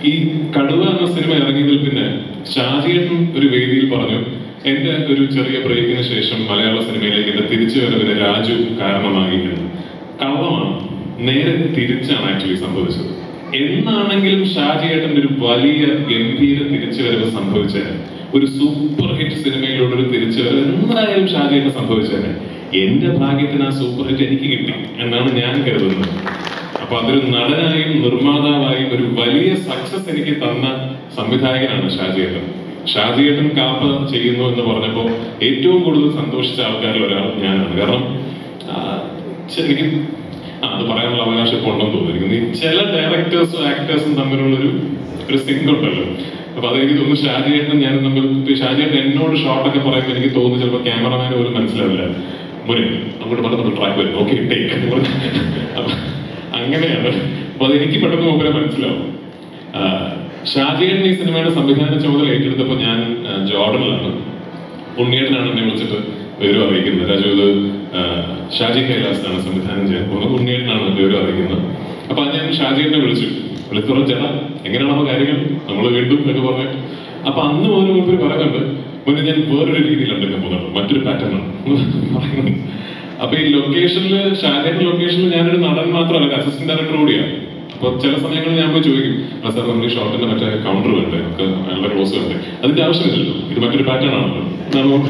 ഈ കടുവ എന്ന സിനിമ ഇറങ്ങിയതിൽ പിന്നെ ഷാജിയേട്ടൻ ഒരു വേദിയിൽ പറഞ്ഞു എന്റെ ഒരു ചെറിയ ബ്രേക്കിന് ശേഷം മലയാള സിനിമയിലേക്ക് എന്റെ തിരിച്ചുവരവിന് രാജു കാരണമായി എന്ന് കള്ളമാണ് നേരെ തിരിച്ചാണ് ആക്ച്വലി സംഭവിച്ചത് എന്നാണെങ്കിലും ഷാജിയേട്ടന്റെ ഒരു വലിയ ഗംഭീര തിരിച്ചുവരവ് സംഭവിച്ചത് ഒരു സൂപ്പർ ഹിറ്റ് സിനിമയിലൂടെ ഒരു തിരിച്ചുവരവ് എന്തായാലും ഷാജിയേട്ടൻ സംഭവിച്ചത് എന്റെ ഭാഗ്യത്തിന് ആ സൂപ്പർ ഹിറ്റ് എനിക്ക് കിട്ടി എന്നാണ് ഞാൻ കരുതുന്നത് അപ്പൊ അതൊരു നടനായും നിർമ്മാതാവായും ഒരു വലിയ സക്സസ് എനിക്ക് തന്ന സംവിധായകനാണ് ഷാജിയേട്ടൻ ഷാജിയേട്ടൻ കാപ്പ ചെയ്യുന്നു എന്ന് പറഞ്ഞപ്പോൾ ഏറ്റവും കൂടുതൽ സന്തോഷിച്ച ആൾക്കാരിൽ ഒരാൾ ഞാനാണ് കാരണം ആ, ചെ- എനിക്ക് ആ, അത് പറയാനുള്ള അവകാശം ഇപ്പോൾ ഉണ്ടെന്ന് തോന്നിയിരിക്കുന്നു ഈ ചില ഡയറക്ടേഴ്സും ആക്ടേഴ്സും തമ്മിലുള്ള ഒരു ഒരു സിങ്ക് ഉണ്ടല്ലോ അപ്പൊ അതെനിക്ക് തോന്നുന്നു ഷാജിയേട്ടൻ ഞാൻ തമ്മിൽ ഇപ്പൊ ഷാജിയേട്ടൻ എന്നോട് ഷോട്ടൊക്കെ പറയുമ്പോൾ എനിക്ക് തോന്നുന്നു ചിലപ്പോൾ ക്യാമറമാന് പോലും മനസ്സിലാവില്ല മുരേ അങ്ങോട്ട് പറഞ്ഞ ട്രാക്ക് വരും ഓക്കെ ടേക്ക് അപ്പൊ അങ്ങനെയാണ് അപ്പൊ അതെനിക്ക് പെട്ടെന്ന് മുമ്പേ മനസ്സിലാവും ആ, ഷാജിയേട്ടൻ ഈ സിനിമയുടെ സംവിധാന ചുമതല ഏറ്റെടുത്തപ്പോൾ ഞാൻ ആ, ജോർഡനിലാണ് ഉണ്ണിയേട്ടനാണ് എന്നെ വിളിച്ചിട്ട് വിവരം അറിയിക്കുന്നത് രാജു ഇത് ആ, ഷാജി കൈലാസിനാണ് സംവിധാനം ചെയ്യാൻ പോകുന്നത് ഉണ്ണിയേട്ടനാണ് വിവരം അറിയിക്കുന്നത് അപ്പൊ അത് ഞാൻ ഷാജിയേട്ടനെ വിളിച്ചു വിളിച്ചു പറഞ്ഞു ചേട്ടാ എങ്ങനെയാണ് അപ്പൊ കാര്യങ്ങൾ നമ്മൾ വീണ്ടും എന്നൊക്കെ പറഞ്ഞു അപ്പൊ അന്ന് മുതൽ മുമ്പ് പറയുന്നുണ്ട് മുന്നേ ഞാൻ വേറൊരു രീതിയിലാണ് എടുക്കാൻ പോകുന്നത് മറ്റൊരു പാറ്റേൺ ആണ് പറയുന്നുണ്ട് അപ്പൊ ഈ ലൊക്കേഷനിൽ ഷാജയുടെ ലൊക്കേഷനിൽ ഞാനൊരു നടൻ മാത്രമല്ല അസിസ്റ്റന്റ് ഡയറക്ടർ കൂടിയാണ് അപ്പൊ ചില സമയങ്ങളിൽ ഞാൻ പോയി ചോദിക്കും ആ സാർ നമ്മുടെ ഈ ഷോട്ടിന്റെ മറ്റേ കൗണ്ടർ വേണ്ടേ നമുക്ക് അയാളുടെ ക്ലോസ് വേണ്ടേ അതിന്റെ ആവശ്യമില്ലല്ലോ ഇത് മറ്റൊരു പാറ്റേൺ ആണല്ലോ നമുക്ക്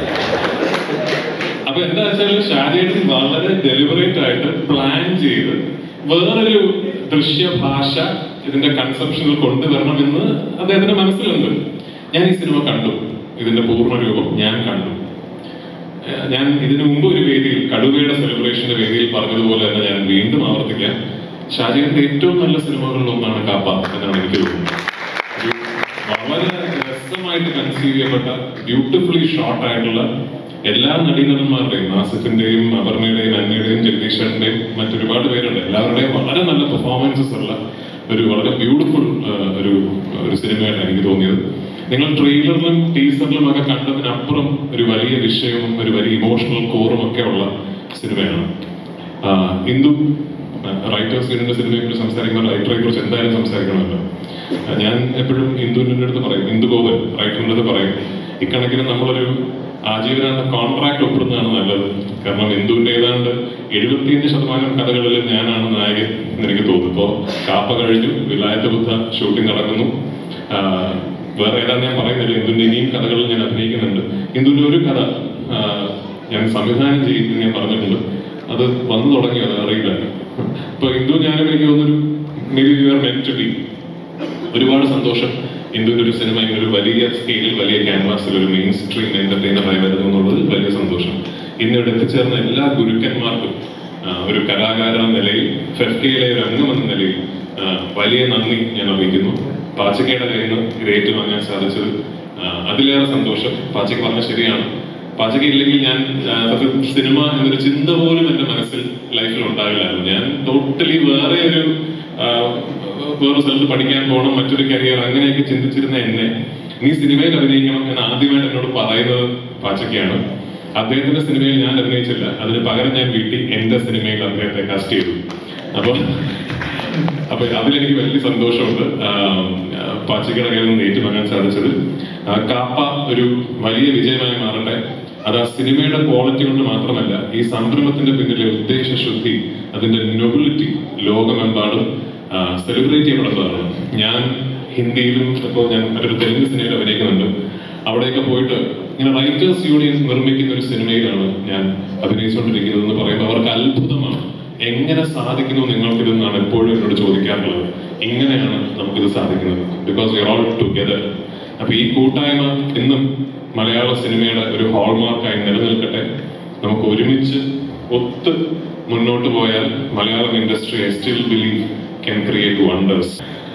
അപ്പൊ എന്താ വെച്ചാൽ ഷാജേട്ടൻ വളരെ ഡെലിബറേറ്റ് ആയിട്ട് പ്ലാൻ ചെയ്ത് വേറൊരു ദൃശ്യഭാഷ ഇതിന്റെ കൺസെപ്ഷനിൽ കൊണ്ടുവരണമെന്ന് അദ്ദേഹത്തിന്റെ മനസ്സിലുണ്ട് ഞാൻ ഈ സിനിമ കണ്ടു ഇതിന്റെ പൂർണ്ണ രൂപം ഞാൻ കണ്ടു ഏഹ് ഞാൻ ഇതിനു മുമ്പ് ഒരു വേദിയിൽ കടുവയുടെ സെലിബ്രേഷന്റെ വേദിയിൽ പറഞ്ഞതുപോലെ തന്നെ ഞാൻ വീണ്ടും ആവർത്തിക്കാം ഷാജേട്ടന്റെ ഏറ്റവും നല്ല സിനിമകളിൽ ഒന്നാണ് കാപ്പ എന്നാണ് എനിക്ക് തോന്നുന്നത് ഒരു വളരെ രസമായിട്ട് കൺസീവ് ചെയ്യപ്പെട്ട ബ്യൂട്ടിഫുള്ളി ഷോർട്ട് ആയിട്ടുള്ള എല്ലാ നടീനടന്മാരുടെയും നാസിഫിന്റെയും അപർണയുടെയും അന്നയുടെയും ജഗദീഷന്റെയും മറ്റൊരുപാട് പേരുണ്ട് എല്ലാവരുടെയും വളരെ നല്ല പെർഫോമൻസസ് ഉള്ള ഒരു വളരെ ബ്യൂട്ടിഫുൾ ഒരു ഒരു സിനിമയായിട്ടാണ് എനിക്ക് തോന്നിയത് നിങ്ങൾ ട്രെയിലറിലും ടീസറിലും ഒക്കെ കണ്ടതിനപ്പുറം ഒരു വലിയ വിഷയവും ഒരു വലിയ ഇമോഷണൽ കോറും ഒക്കെ ഉള്ള സിനിമയാണ് ആഹ് ഹിന്ദു റൈറ്റേഴ്സ് യൂണിയന്റെ സിനിമയെ കുറിച്ച് സംസാരിക്കുമ്പോൾ റൈറ്ററെ കുറിച്ച് എന്തായാലും സംസാരിക്കണമല്ലോ ആഹ് ഞാൻ എപ്പോഴും ഹിന്ദുവിൻ്റെ അടുത്ത് പറയും ഹിന്ദു ഗോപൻ റൈറ്ററിൻ്റെ അടുത്ത് പറയും ഇക്കണക്കിന് നമ്മളൊരു ആജീവനാന്ത കോൺട്രാക്ട് ഒപ്പിടുന്നതാണ് നല്ലത് കാരണം ഹിന്ദുവിന്റെ ഏതാണ്ട് എഴുപത്തിയഞ്ച് ശതമാനം കഥകളിൽ ഞാനാണ് നായകൻ എന്ന് എനിക്ക് തോന്നുന്നു ഇപ്പോ കാപ്പ കഴിഞ്ഞു വിലായത്ത ബുദ്ധ ഷൂട്ടിംഗ് നടക്കുന്നു ആഹ് വേറെ ഏതാണ്ട് ഞാൻ പറയുന്നില്ല ഹിന്ദുവിന്റെ ഇനിയും കഥകളിൽ ഞാൻ അഭിനയിക്കുന്നുണ്ട് ഹിന്ദുവിന്റെ ഒരു കഥ ആഹ് ഞാൻ സംവിധാനം ചെയ്യുമെന്ന് ഞാൻ പറഞ്ഞിട്ടുണ്ട് അത് വന്നു തുടങ്ങി അത് അറിയില്ല ഇപ്പൊ ഹിന്ദു ഞാനും എനിക്ക് തോന്നുന്നൊരു maybe you are meant to be ഒരുപാട് സന്തോഷം ഇന്ത്യയുടെ ഒരു സിനിമ ഇങ്ങനെ ഒരു വലിയ സ്കെയിലിൽ വലിയ ക്യാൻവാസിൽ ഒരു മെയിൻ സ്ട്രീം എന്റർടൈനർ ആയി വരുന്നു എന്നുള്ളത് വലിയ സന്തോഷം ഇന്ന് ഇവിടെ എത്തിച്ചേർന്ന എല്ലാ ഗുരുക്കന്മാർക്കും ആ, ഒരു കലാകാരൻ എന്ന നിലയിൽ ഫെഫ്കയിലെ ഒരു അംഗം എന്ന നിലയിൽ ആ, വലിയ നന്ദി ഞാൻ അറിയിക്കുന്നു പാച്ചക്കയുടെ കയ്യിൽ നിന്ന് ഇത് ഏറ്റുവാങ്ങാൻ സാധിച്ചത് ആ, അതിലേറെ സന്തോഷം പാച്ചയ്ക്ക് പറഞ്ഞ ശരിയാണ് പാചകം ഇല്ലെങ്കിൽ ഞാൻ ആ, സത്യം സിനിമ എന്നൊരു ചിന്ത പോലും എന്റെ മനസ്സിൽ ലൈഫിൽ ഉണ്ടാവില്ലായിരുന്നു ഞാൻ ടോട്ടലി വേറെ ഒരു ആ, വേറെ സ്ഥലത്ത് പഠിക്കാൻ പോകണം മറ്റൊരു കരിയർ അങ്ങനെയൊക്കെ ചിന്തിച്ചിരുന്ന എന്നെ നീ സിനിമയിൽ അഭിനയിക്കണം എന്ന് ആദ്യമായിട്ട് എന്നോട് പറയുന്നത് പാച്ചക്കയാണ് അദ്ദേഹത്തിന്റെ സിനിമയിൽ ഞാൻ അഭിനയിച്ചില്ല അതിന് പകരം ഞാൻ വീട്ടിൽ എന്റെ സിനിമയിൽ അദ്ദേഹത്തെ കാസ്റ്റ് ചെയ്തു അപ്പൊ അപ്പൊ അതിലെനിക്ക് വലിയ സന്തോഷമുണ്ട് ആഹ് ആഹ് പാച്ചിക്കയുടെ കയ്യിൽ നിന്ന് ഏറ്റുവാങ്ങാൻ സാധിച്ചത് ആ കാപ്പ ഒരു വലിയ വിജയമായി മാറട്ടെ അത് ആ സിനിമയുടെ ക്വാളിറ്റി കൊണ്ട് മാത്രമല്ല ഈ സംരംഭത്തിന്റെ പിന്നിലെ ഉദ്ദേശശുദ്ധി അതിന്റെ നൊബിലിറ്റി ലോകമെമ്പാടും സെലിബ്രേറ്റ് ചെയ്യപ്പെടുന്നതാണ് ഞാൻ ഹിന്ദിയിലും ഇപ്പോൾ ഞാൻ മറ്റൊരു തെലുങ്ക് സിനിമയിൽ അഭിനയിക്കുന്നുണ്ട് അവിടെയൊക്കെ പോയിട്ട് ഇങ്ങനെ റൈറ്റേഴ്സ് യൂണിയൻ നിർമ്മിക്കുന്ന ഒരു സിനിമയിലാണ് ഞാൻ അഭിനയിച്ചുകൊണ്ടിരിക്കുന്നത് എന്ന് പറയുമ്പോൾ അവർക്ക് അത്ഭുതമാണ് എങ്ങനെ സാധിക്കുന്നു നിങ്ങൾക്കിതെന്നാണ് എപ്പോഴും എന്നോട് ചോദിക്കാറുള്ളത് ഇങ്ങനെയാണ് നമുക്കിത് സാധിക്കുന്നത് ബിക്കോസ് വി ഓൾ ടുഗെദർ അപ്പൊ ഈ കൂട്ടായ്മ ഇന്നും മലയാള സിനിമയുടെ ഒരു ഹോൾമാർക്കായി നിലനിൽക്കട്ടെ നമുക്ക് ഒരുമിച്ച് ഒത്ത് മുന്നോട്ട് പോയാൽ Malayalam industry I still believe can create wonders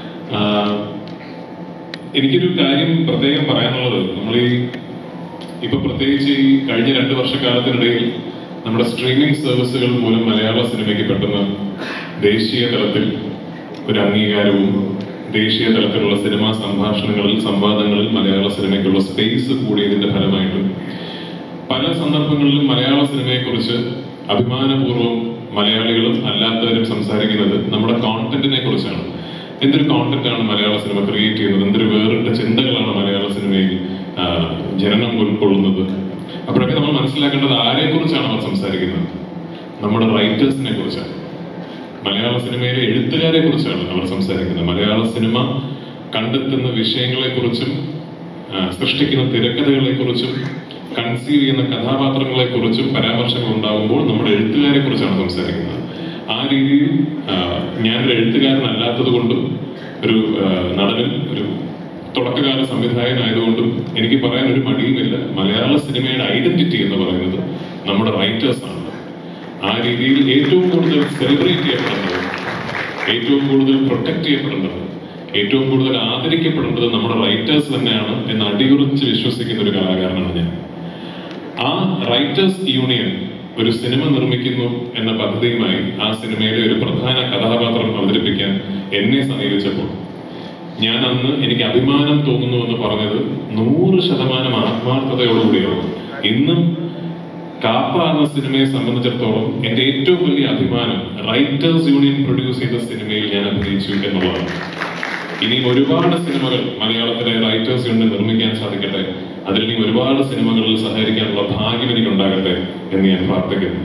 എനിക്കൊരു കാര്യം പ്രത്യേകം പറയാനുള്ളത് നമ്മൾ ഈ ഇപ്പൊ പ്രത്യേകിച്ച് ഈ കഴിഞ്ഞ രണ്ട് വർഷക്കാലത്തിനിടയിൽ നമ്മുടെ സ്ട്രീമിംഗ് സർവീസുകൾ മൂലം മലയാള സിനിമയ്ക്ക് പെട്ടെന്ന് ദേശീയ തലത്തിൽ ഒരു അംഗീകാരവും ദേശീയ തലത്തിലുള്ള സിനിമാ സംഭാഷണങ്ങളിൽ സംവാദങ്ങളിൽ മലയാള സിനിമയ്ക്കുള്ള സ്പേസ് കൂടിയതിന്റെ ഫലമായിട്ട് പല സന്ദർഭങ്ങളിലും മലയാള സിനിമയെക്കുറിച്ച് അഭിമാനപൂർവ്വം മലയാളികളും അല്ലാത്തവരും സംസാരിക്കുന്നത് നമ്മുടെ കോണ്ടന്റിനെ കുറിച്ചാണ് എന്തൊരു കോണ്ടന്റ് ആണ് മലയാള സിനിമ ക്രിയേറ്റ് ചെയ്യുന്നത് എന്തൊരു വേറിട്ട ചിന്തകളാണ് മലയാള സിനിമയിൽ ആ, ജനനം ഉൾക്കൊള്ളുന്നത് അപ്പോഴൊക്കെ നമ്മൾ മനസ്സിലാക്കേണ്ടത് ആരെ കുറിച്ചാണ് അവർ സംസാരിക്കുന്നത് നമ്മുടെ റൈറ്റേഴ്സിനെ കുറിച്ചാണ് മലയാള സിനിമയിലെ എഴുത്തുകാരെ കുറിച്ചാണ് അവർ സംസാരിക്കുന്നത് മലയാള സിനിമ കണ്ടെത്തുന്ന വിഷയങ്ങളെ കുറിച്ചും സൃഷ്ടിക്കുന്ന തിരക്കഥകളെ കുറിച്ചും കൺസീവ് ചെയ്യുന്ന കഥാപാത്രങ്ങളെ കുറിച്ചും പരാമർശങ്ങൾ ഉണ്ടാകുമ്പോൾ നമ്മുടെ എഴുത്തുകാരെ കുറിച്ചാണ് സംസാരിക്കുന്നത് ആ രീതിയിൽ ആ, ഞാനൊരു എഴുത്തുകാരനല്ലാത്തത് കൊണ്ടും ഒരു ആ, നടനും ഒരു തുടക്കകാല സംവിധായകനായതുകൊണ്ടും എനിക്ക് പറയാൻ ഒരു മടിയുമില്ല മലയാള സിനിമയുടെ ഐഡന്റിറ്റി എന്ന് പറയുന്നത് നമ്മുടെ റൈറ്റേഴ്സ് ആണ് ആ രീതിയിൽ ഏറ്റവും കൂടുതൽ സെലിബ്രേറ്റ് ചെയ്യപ്പെടേണ്ടത് ഏറ്റവും കൂടുതൽ പ്രൊട്ടക്ട് ചെയ്യപ്പെടേണ്ടത് ഏറ്റവും കൂടുതൽ ആദരിക്കപ്പെടേണ്ടത് നമ്മുടെ റൈറ്റേഴ്സ് തന്നെയാണ് എന്ന് അടിയുറച്ച് വിശ്വസിക്കുന്ന ഒരു കലാകാരനാണ് ഞാൻ ആ റൈറ്റേഴ്സ് യൂണിയൻ ഒരു സിനിമ നിർമ്മിക്കുന്നു എന്ന പദ്ധതിയുമായി ആ സിനിമയിലെ ഒരു പ്രധാന കഥാപാത്രം അവതരിപ്പിക്കാൻ എന്നെ സമീപിച്ചപ്പോൾ ഞാൻ അന്ന് എനിക്ക് അഭിമാനം തോന്നുന്നു എന്ന് പറഞ്ഞത് നൂറ് ശതമാനം ആത്മാർത്ഥതയോടുകൂടിയാണ് ഇന്നും കാപ്പ എന്ന സിനിമയെ സംബന്ധിച്ചിടത്തോളം എന്റെ ഏറ്റവും വലിയ അഭിമാനം റൈറ്റേഴ്സ് യൂണിയൻ പ്രൊഡ്യൂസ് ചെയ്ത സിനിമയിൽ ഞാൻ അഭിനയിച്ചു എന്നുള്ളതാണ് ഇനിയും ഒരുപാട് സിനിമകൾ മലയാളത്തിലെ റൈറ്റേഴ്സ് യൂണിയൻ നിർമ്മിക്കാൻ സാധിക്കട്ടെ അതിൽ ഇനി ഒരുപാട് സിനിമകളിൽ സഹകരിക്കാനുള്ള ഭാഗ്യം എനിക്ക് ഉണ്ടാകട്ടെ എന്ന് ഞാൻ പ്രാർത്ഥിക്കുന്നു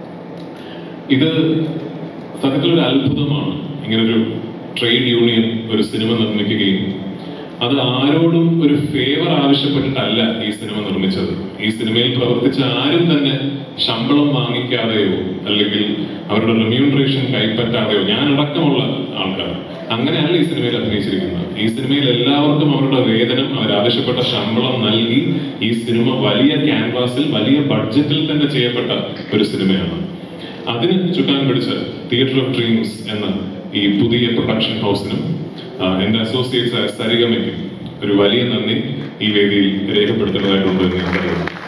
ഇത് സത്യത്തിലൊരു അത്ഭുതമാണ് ഇങ്ങനൊരു ട്രേഡ് യൂണിയൻ ഒരു സിനിമ നിർമ്മിക്കുകയും അത് ആരോടും ഒരു ഫേവർ ആവശ്യപ്പെട്ടിട്ടല്ല ഈ സിനിമ നിർമ്മിച്ചത് ഈ സിനിമയിൽ പ്രവർത്തിച്ച ആരും തന്നെ ശമ്പളം വാങ്ങിക്കാതെയോ അല്ലെങ്കിൽ അവരുടെ റെമ്യൂണറേഷൻ കൈപ്പറ്റാതെയോ ഞാൻ അടക്കമുള്ള ആൾക്കാർ അങ്ങനെയല്ല ഈ സിനിമയിൽ അഭിനയിച്ചിരിക്കുന്നത് ഈ സിനിമയിൽ എല്ലാവർക്കും അവരുടെ വേതനം അവരാവശ്യപ്പെട്ട ശമ്പളം നൽകി ഈ സിനിമ വലിയ ക്യാൻവാസിൽ വലിയ ബഡ്ജറ്റിൽ തന്നെ ചെയ്യപ്പെട്ട ഒരു സിനിമയാണ് അതിന് ചുക്കാൻ പിടിച്ച തിയേറ്റർ ഓഫ് ഡ്രീംസ് എന്ന ഈ പുതിയ പ്രൊഡക്ഷൻ ഹൗസിനും ആ, എന്റെ അസോസിയേറ്റ്സ് ആയ സരിഗമയ്ക്കും ഒരു വലിയ നന്ദി ഈ വേദിയിൽ രേഖപ്പെടുത്തേണ്ടതായിട്ടുണ്ട് എന്ന് ഞാൻ കരുതുന്നു